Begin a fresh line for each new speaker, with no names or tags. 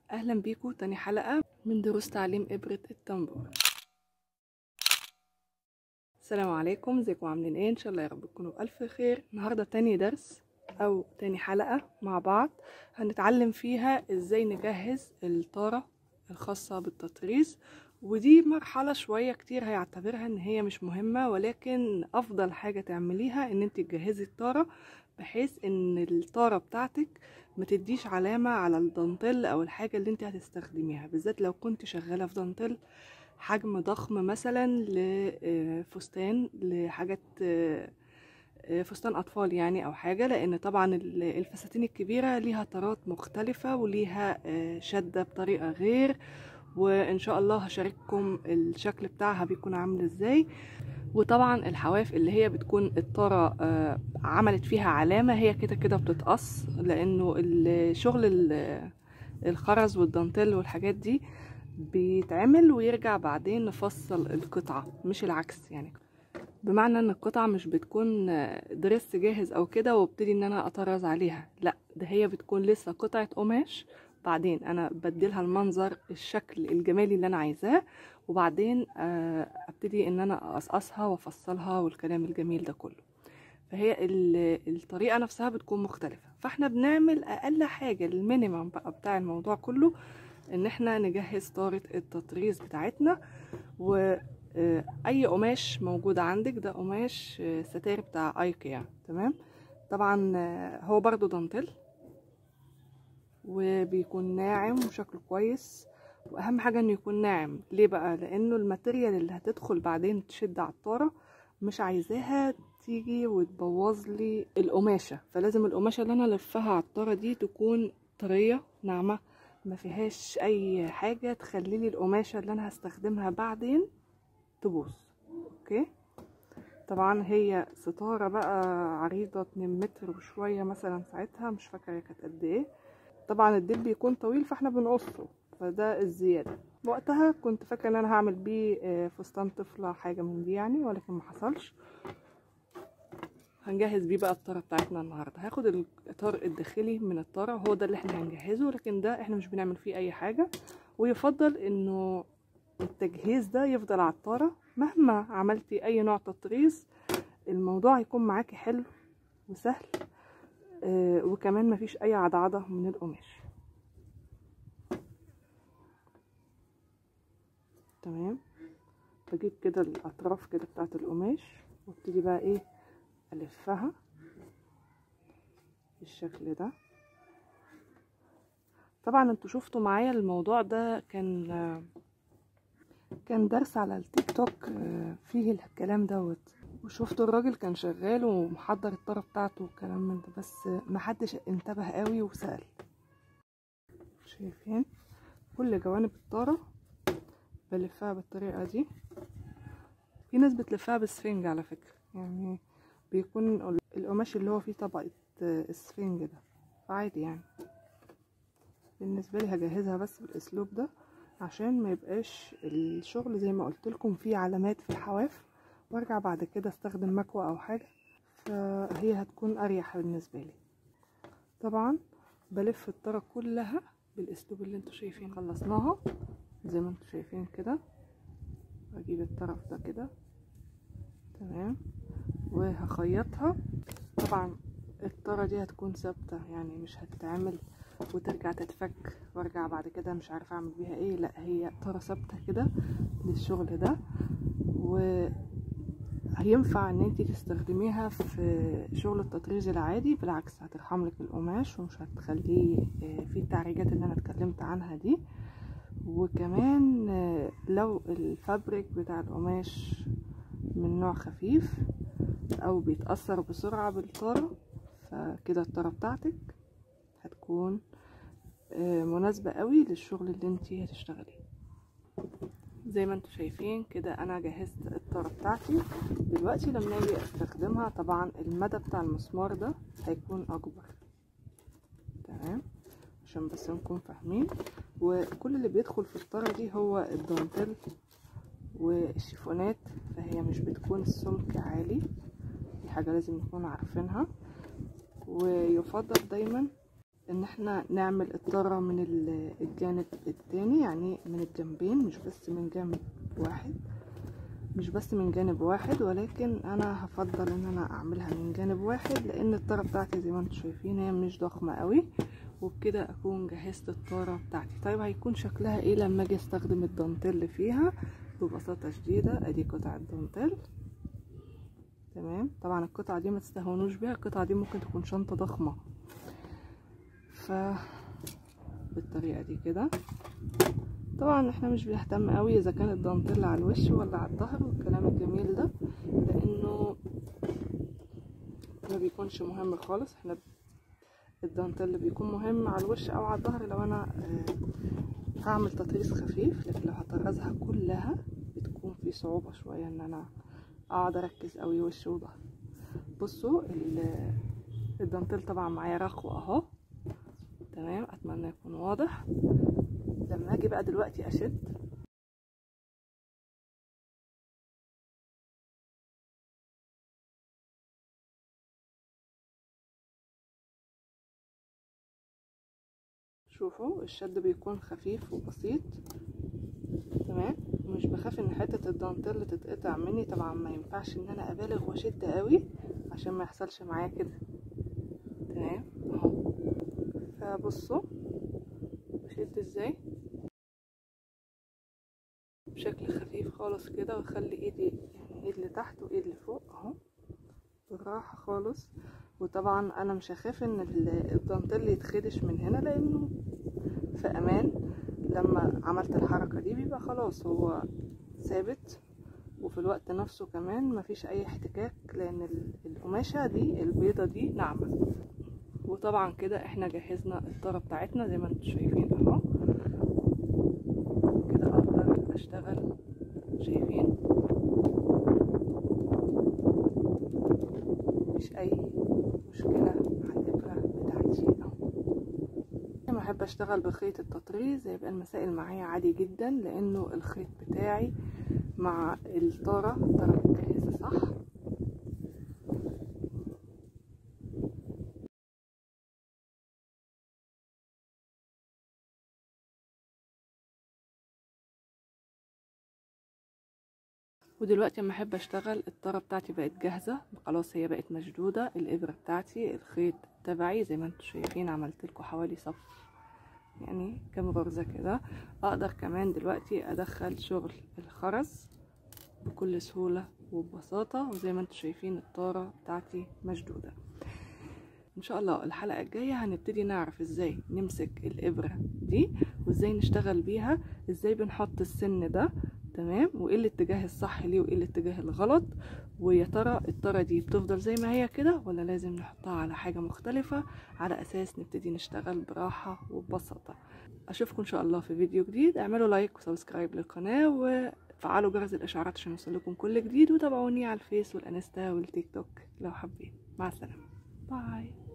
اهلا بيكم تاني حلقة من دروس تعليم ابرة التنبور السلام عليكم ازيكم عاملين ايه ان شاء الله يا رب تكونوا بألف خير النهاردة تاني درس او تاني حلقة مع بعض هنتعلم فيها ازاي نجهز الطارة الخاصة بالتطريز ودي مرحلة شوية كتير هيعتبرها ان هي مش مهمة ولكن افضل حاجة تعمليها ان انت تجهزي الطارة بحيث ان الطارة بتاعتك ما تديش علامة على الدانتيل او الحاجة اللي انت هتستخدميها بالذات لو كنت شغالة في دانتيل حجم ضخم مثلا لفستان لحاجات فستان اطفال يعني او حاجة لان طبعا الفساتين الكبيرة ليها طارات مختلفة وليها شدة بطريقة غير وان شاء الله هشارككم الشكل بتاعها بيكون عامل ازاي وطبعا الحواف اللي هي بتكون الطارة آه عملت فيها علامة هي كده كده بتتقص لانه الشغل الخرز والدانتيل والحاجات دي بيتعمل ويرجع بعدين نفصل القطعة مش العكس يعني بمعنى ان القطعة مش بتكون درس جاهز او كده وابتدي ان انا اطرز عليها لا ده هي بتكون لسه قطعة قماش بعدين انا بديلها المنظر الشكل الجمالي اللي انا عايزاه وبعدين ابتدي ان انا اقصقصها وافصلها والكلام الجميل ده كله فهي الطريقه نفسها بتكون مختلفه فاحنا بنعمل اقل حاجه المينيمم بقى بتاع الموضوع كله ان احنا نجهز طاره التطريز بتاعتنا واي قماش موجود عندك ده قماش ستاير بتاع ايكيا تمام طبعا هو برضو دانتيل وبيكون ناعم وشكله كويس واهم حاجه انه يكون ناعم ليه بقى لانه الماتيريال اللي هتدخل بعدين تشد على الطاره مش عايزاها تيجي وتبوظ لي القماشه فلازم القماشه اللي انا الفها على الطاره دي تكون طريه ناعمه ما فيهاش اي حاجه تخلي لي القماشه اللي انا هستخدمها بعدين تبوظ اوكي طبعا هي ستاره بقى عريضه 2 متر وشويه مثلا ساعتها مش فاكره هي كانت قد ايه طبعا الديل بيكون طويل فاحنا بنقصه فده الزيادة وقتها كنت فاكرة ان انا هعمل بيه فستان طفلة حاجة من دي يعني ولكن ما حصلش هنجهز بيه بقى الطارة بتاعتنا النهاردة هاخد الاطار الداخلي من الطارة هو ده اللي احنا هنجهزه لكن ده احنا مش بنعمل فيه اي حاجة ويفضل انه التجهيز ده يفضل على الطارة مهما عملتي اي نوع تطريز الموضوع هيكون معاكي حلو وسهل آه وكمان مفيش اي عضعضة من القماش تمام بجيب كده الاطراف كده بتاعت القماش وابتدي بقى ايه الفها بالشكل ده طبعا انتوا شفتوا معايا الموضوع ده كان كان درس على التيك توك فيه الكلام دوت وشفتوا الراجل كان شغال ومحضر الطرف بتاعته والكلام من ده بس محدش انتبه قوي وسأل شايفين كل جوانب الطاره بلفها بالطريقة دي في ناس بتلفها بالسفنج على فكرة يعني بيكون القماش اللي هو فيه طبقة السفنج ده فعادي يعني بالنسبة لي هجهزها بس بالاسلوب ده عشان ما يبقاش الشغل زي ما قلت لكم فيه علامات في الحواف وارجع بعد كده استخدم مكوى او حاجة فهي هتكون اريح بالنسبة لي طبعا بلف الطرة كلها بالاسلوب اللي انتوا شايفين خلصناها زي ما انتم شايفين كده هجيب الطرف ده كده تمام وهخيطها طبعا الطرة دي هتكون ثابتة يعني مش هتتعمل وترجع تتفك وارجع بعد كده مش عارفة اعمل بيها ايه لا هي طرة ثابتة كده للشغل ده وهينفع ان انتي تستخدميها في شغل التطريز العادي بالعكس هترحملك القماش ومش هتخليه فيه التعريجات اللي انا اتكلمت عنها دي وكمان لو الفابريك بتاع القماش من نوع خفيف او بيتأثر بسرعة بالطارة فكده الطارة بتاعتك هتكون مناسبة قوي للشغل اللي انتي هتشتغليه زي ما انتوا شايفين كده انا جهزت الطارة بتاعتي دلوقتي لما اجي استخدمها طبعا المدى بتاع المسمار ده هيكون اكبر تمام عشان بس نكون فاهمين وكل اللي بيدخل في الطارة دي هو الدانتيل والشيفونات فهي مش بتكون السمك عالي دي حاجة لازم نكون عارفينها ويفضل دايما ان احنا نعمل الطرة من الجانب التاني يعني من الجنبين مش بس من جانب واحد مش بس من جانب واحد ولكن انا هفضل ان انا اعملها من جانب واحد لان الطرة بتاعتي زي ما انتم شايفين هي مش ضخمة قوي وبكده اكون جهزت الطارة بتاعتي طيب هيكون شكلها ايه لما اجي استخدم الدانتيل فيها ببساطة شديدة ادي قطعة دانتيل تمام طبعا القطعة دي ما تستهونوش بيها القطعة دي ممكن تكون شنطة ضخمة ف بالطريقة دي كده طبعا احنا مش بنهتم قوي اذا كان الدانتيل على الوش ولا على الظهر والكلام الجميل ده لانه ما بيكونش مهم خالص احنا الدانتيل بيكون مهم على الوش او على الظهر لو انا هعمل تطريز خفيف لكن لو هطرزها كلها بتكون في صعوبة شوية ان انا اقعد اركز قوي وش وظهر بصوا الدانتيل طبعا معايا رخو اهو تمام اتمنى يكون واضح لما اجي بقى دلوقتي اشد شوفوا الشد بيكون خفيف وبسيط تمام مش بخاف ان حته الدانتيل تتقطع مني طبعا ما ينفعش ان انا ابالغ واشد قوي عشان ما يحصلش معايا كده تمام اهو فبصوا بشد ازاي بشكل خفيف خالص كده واخلي ايدي يعني ايد لتحت وايد لفوق اهو بالراحه خالص وطبعا انا مش هخاف ان الدانتيل يتخدش من هنا لانه في امان لما عملت الحركه دي بيبقى خلاص هو ثابت وفي الوقت نفسه كمان مفيش اي احتكاك لان القماشه دي البيضه دي ناعمه وطبعا كده احنا جهزنا الطاره بتاعتنا زي ما انتم شايفين اهو كده اقدر اشتغل شايفين مفيش اي مشكله على الابره بتاعتي اهو لما احب اشتغل بخيط التطريز يبقى المسائل معايا عادي جدا لانه الخيط بتاعي مع الطاره الطاره متجهزه صح ودلوقتي اما احب اشتغل الطاره بتاعتي بقت جاهزه خلاص هي بقت مشدوده الابره بتاعتي الخيط تبعي زي ما انتم شايفين عملت لكم حوالي صف يعني كام غرزه كده اقدر كمان دلوقتي ادخل شغل الخرز بكل سهوله وببساطه وزي ما انتم شايفين الطاره بتاعتي مشدوده ان شاء الله الحلقه الجايه هنبتدي نعرف ازاي نمسك الابره دي وازاي نشتغل بيها ازاي بنحط السن ده تمام وايه الاتجاه الصح ليه وايه الاتجاه الغلط ويا ترى الطاره دي بتفضل زي ما هي كده ولا لازم نحطها على حاجه مختلفه على اساس نبتدي نشتغل براحه وببساطه اشوفكم ان شاء الله في فيديو جديد اعملوا لايك وسبسكرايب للقناه وفعلوا جرس الاشعارات عشان يوصلكم كل جديد وتابعوني على الفيس والانستا والتيك توك لو حابين مع السلامه باي